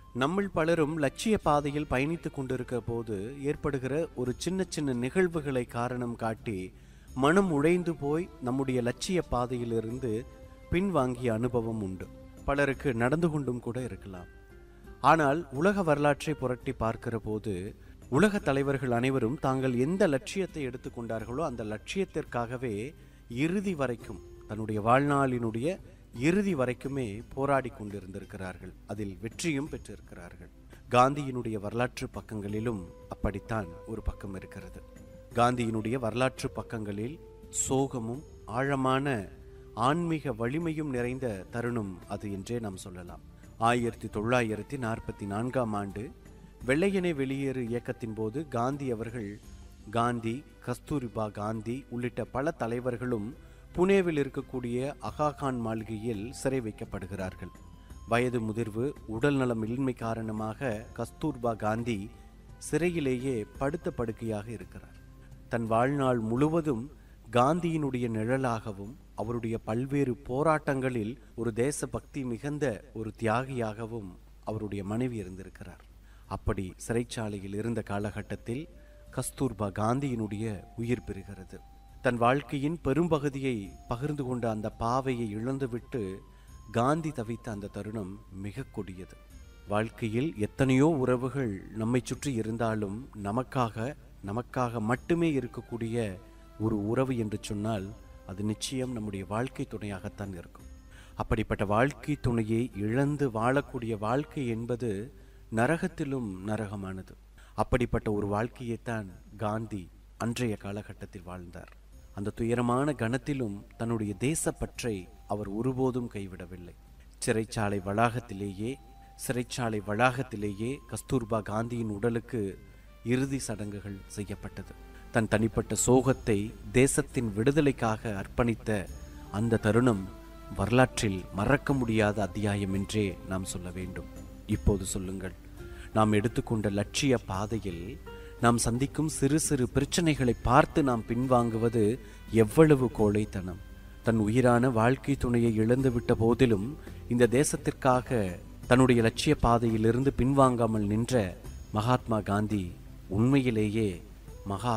நம்மில் பலரும் லட்சிய பாதையில் பயணித்துக் கொண்டிருக்க போது ஏற்படுகிற ஒரு சின்ன சின்ன நிகழ்வுகளை காரணம் காட்டி மனம் உடைந்து போய் நம்முடைய லட்சிய பாதையிலிருந்து பின்வாங்கிய அனுபவம் உண்டு பலருக்கு நடந்து கொண்டும் கூட இருக்கலாம் ஆனால் உலக வரலாற்றை புரட்டி பார்க்கிற போது உலக தலைவர்கள் அனைவரும் தாங்கள் எந்த லட்சியத்தை எடுத்துக்கொண்டார்களோ அந்த லட்சியத்திற்காகவே இறுதி வரைக்கும் தன்னுடைய வாழ்நாளினுடைய இறுதி வரைக்குமே போராடி கொண்டிருந்திருக்கிறார்கள் அதில் வெற்றியும் பெற்றிருக்கிறார்கள் காந்தியினுடைய வரலாற்று பக்கங்களிலும் அப்படித்தான் ஒரு பக்கம் இருக்கிறது காந்தியினுடைய வரலாற்று பக்கங்களில் சோகமும் ஆழமான ஆன்மீக வலிமையும் நிறைந்த தருணம் அது என்றே நாம் சொல்லலாம் ஆயிரத்தி தொள்ளாயிரத்தி நாற்பத்தி நான்காம் ஆண்டு வெள்ளையனே வெளியேறு இயக்கத்தின் போது காந்தி அவர்கள் காந்தி கஸ்தூரிபா காந்தி உள்ளிட்ட பல தலைவர்களும் புனேவில் இருக்கக்கூடிய அகாகான் மாளிகையில் சிறை வைக்கப்படுகிறார்கள் வயது முதிர்வு உடல்நலம் இன்மை காரணமாக கஸ்தூர்பா காந்தி சிறையிலேயே படுத்த படுக்கையாக இருக்கிறார் தன் வாழ்நாள் முழுவதும் காந்தியினுடைய நிழலாகவும் அவருடைய பல்வேறு போராட்டங்களில் ஒரு தேசபக்தி மிகுந்த ஒரு தியாகியாகவும் அவருடைய மனைவி இருந்திருக்கிறார் அப்படி சிறைச்சாலையில் இருந்த காலகட்டத்தில் கஸ்தூர்பா காந்தியினுடைய உயிர் பெறுகிறது தன் வாழ்க்கையின் பெரும்பகுதியை பகிர்ந்து கொண்ட அந்த பாவையை இழந்துவிட்டு காந்தி தவித்த அந்த தருணம் மிக கொடியது வாழ்க்கையில் எத்தனையோ உறவுகள் நம்மை சுற்றி இருந்தாலும் நமக்காக நமக்காக மட்டுமே இருக்கக்கூடிய ஒரு உறவு என்று சொன்னால் அது நிச்சயம் நம்முடைய வாழ்க்கை துணையாகத்தான் இருக்கும் அப்படிப்பட்ட வாழ்க்கை துணையை இழந்து வாழக்கூடிய வாழ்க்கை என்பது நரகத்திலும் நரகமானது அப்படிப்பட்ட ஒரு வாழ்க்கையைத்தான் காந்தி அன்றைய காலகட்டத்தில் வாழ்ந்தார் அந்த துயரமான கணத்திலும் தன்னுடைய தேசப்பற்றை அவர் ஒருபோதும் கைவிடவில்லை சிறைச்சாலை வளாகத்திலேயே சிறைச்சாலை வளாகத்திலேயே கஸ்தூர்பா காந்தியின் உடலுக்கு இறுதி சடங்குகள் செய்யப்பட்டது தன் தனிப்பட்ட சோகத்தை தேசத்தின் விடுதலைக்காக அர்ப்பணித்த அந்த தருணம் வரலாற்றில் மறக்க முடியாத அத்தியாயம் என்றே நாம் சொல்ல வேண்டும் இப்போது சொல்லுங்கள் நாம் எடுத்துக்கொண்ட லட்சிய பாதையில் நாம் சந்திக்கும் சிறு சிறு பிரச்சனைகளை பார்த்து நாம் பின்வாங்குவது எவ்வளவு கோழைத்தனம் தன் உயிரான வாழ்க்கை துணையை இழந்துவிட்ட போதிலும் இந்த தேசத்திற்காக தன்னுடைய லட்சிய பாதையிலிருந்து பின்வாங்காமல் நின்ற மகாத்மா காந்தி உண்மையிலேயே மகா